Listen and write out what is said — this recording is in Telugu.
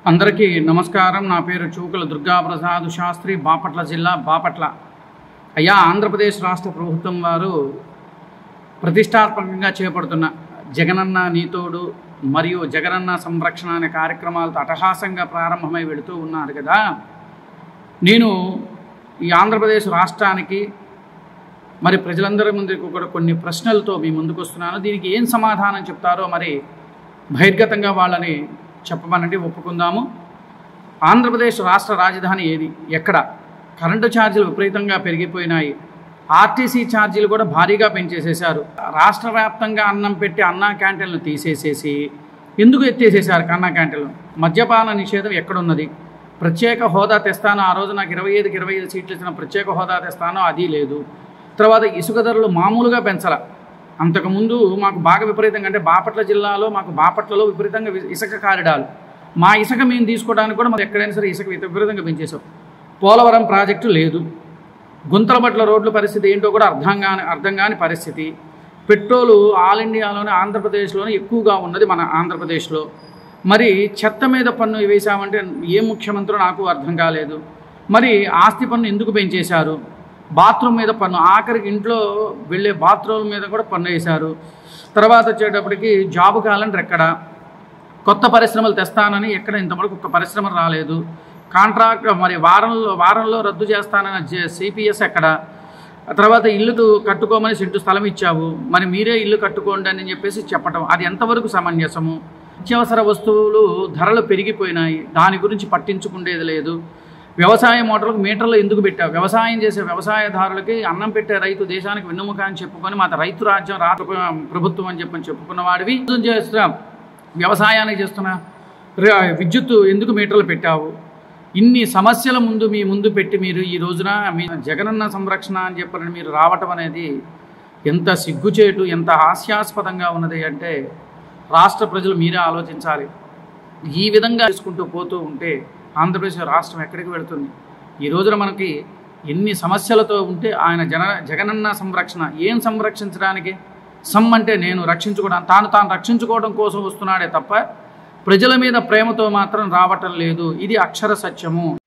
అందరికీ నమస్కారం నా పేరు చూకల దుర్గాప్రసాద్ శాస్త్రి బాపట్ల జిల్లా బాపట్ల అయ్యా ఆంధ్రప్రదేశ్ రాష్ట్ర ప్రభుత్వం వారు ప్రతిష్టాత్మకంగా చేపడుతున్న జగనన్న నీతోడు మరియు జగనన్న సంరక్షణ అనే కార్యక్రమాలతో అటహాసంగా ప్రారంభమై వెళుతూ ఉన్నారు కదా నేను ఈ ఆంధ్రప్రదేశ్ రాష్ట్రానికి మరి ప్రజలందరి ముందుకు కూడా కొన్ని ప్రశ్నలతో మీ ముందుకు వస్తున్నాను దీనికి ఏం సమాధానం చెప్తారో మరి బహిర్గతంగా వాళ్ళని చెప్పమనండి ఒప్పుకుందాము ఆంధ్రప్రదేశ్ రాష్ట్ర రాజధాని ఏది ఎక్కడ కరెంటు ఛార్జీలు విపరీతంగా పెరిగిపోయినాయి ఆర్టీసీ ఛార్జీలు కూడా భారీగా పెంచేసేశారు రాష్ట్ర వ్యాప్తంగా అన్నం పెట్టి అన్నా క్యాంటీన్లు తీసేసేసి ఎందుకు ఎత్తేసేశారు అన్నా క్యాంటీన్లు మద్యపాన నిషేధం ఎక్కడున్నది ప్రత్యేక హోదా తెస్తాను ఆ రోజు నాకు ఇరవై ఐదుకి ఇరవై ఐదు సీట్లు ఇచ్చిన ప్రత్యేక హోదా తెస్తాను అది లేదు తర్వాత ఇసుక ధరలు మామూలుగా పెంచాల అంతకుముందు మాకు బాగా విపరీతంగా అంటే బాపట్ల జిల్లాలో మాకు బాపట్లలో విపరీతంగా వి- ఇసుక కారిడాలు మా ఇసుక మేము తీసుకోవడానికి కూడా మాకు ఎక్కడైనా సరే ఇసుక విపరీతంగా పెంచేసాం పోలవరం ప్రాజెక్టు లేదు గుంతలబట్ల రోడ్ల పరిస్థితి ఏంటో కూడా అర్థం కాని అర్థం కాని పరిస్థితి పెట్రోలు ఆల్ ఇండియాలోనే ఆంధ్రప్రదేశ్లోనే ఎక్కువగా ఉన్నది మన ఆంధ్రప్రదేశ్లో మరి చెత్త మీద పన్ను వేశామంటే ఏ ముఖ్యమంత్రి నాకు అర్థం కాలేదు మరి ఆస్తి పన్ను ఎందుకు పెంచేశారు బాత్రూమ్ మీద పన్ను ఆఖరికి ఇంట్లో వెళ్ళే బాత్రూమ్ మీద కూడా పన్ను వేశారు తర్వాత వచ్చేటప్పటికి జాబ్ క్యాలెండర్ ఎక్కడ కొత్త పరిశ్రమలు తెస్తానని ఎక్కడ ఇంతవరకు ఒక్క పరిశ్రమ రాలేదు కాంట్రాక్ట్ మరి వారంలో వారంలో రద్దు చేస్తానని సిపిఎస్ ఎక్కడ ఆ తర్వాత ఇల్లు కట్టుకోమని సెంటు స్థలం ఇచ్చావు మరి మీరే ఇల్లు కట్టుకోండి అని చెప్పేసి చెప్పటం అది ఎంతవరకు సమంజసము నిత్యావసర వస్తువులు ధరలు పెరిగిపోయినాయి దాని గురించి పట్టించుకునేది లేదు వ్యవసాయ మోటార్లకు మీటర్లు ఎందుకు పెట్టావు వ్యవసాయం చేసే వ్యవసాయదారులకి అన్నం పెట్టే రైతు దేశానికి వెన్నుముక అని చెప్పుకొని మా రైతు రాజ్యం రాష్ట్ర ప్రభుత్వం అని చెప్పని చెప్పుకున్న వాడివి యుద్ధం చేస్తున్నాం వ్యవసాయానికి చేస్తున్నా ర- విద్యుత్తు ఎందుకు మీటర్లు పెట్టావు ఇన్ని సమస్యల ముందు మీ ముందు పెట్టి మీరు ఈ రోజున మీ జగనన్న సంరక్షణ అని చెప్పని మీరు రావటం అనేది ఎంత సిగ్గుచేటు ఎంత హాస్యాస్పదంగా ఉన్నది అంటే రాష్ట్ర ప్రజలు మీరే ఆలోచించాలి ఈ విధంగా తీసుకుంటూ పోతూ ఉంటే ఆంధ్రప్రదేశ్ రాష్ట్రం ఎక్కడికి వెళుతుంది ఈ రోజున మనకి ఎన్ని సమస్యలతో ఉంటే ఆయన జన జగనన్న సంరక్షణ ఏం సంరక్షించడానికి సమ్ అంటే నేను రక్షించుకోవడం తాను తాను రక్షించుకోవడం కోసం వస్తున్నాడే తప్ప ప్రజల మీద ప్రేమతో మాత్రం రావటం లేదు ఇది అక్షర సత్యము